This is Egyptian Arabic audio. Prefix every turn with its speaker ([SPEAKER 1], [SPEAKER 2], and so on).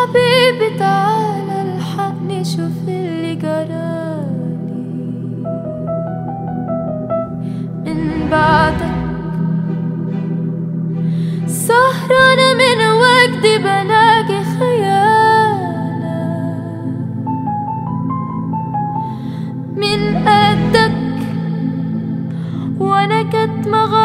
[SPEAKER 1] حبيبي تعالى الحقني شوف اللي جرالي من بعدك سهرانة من وجدي بلاقي خيالك من قدك وانا كاتمة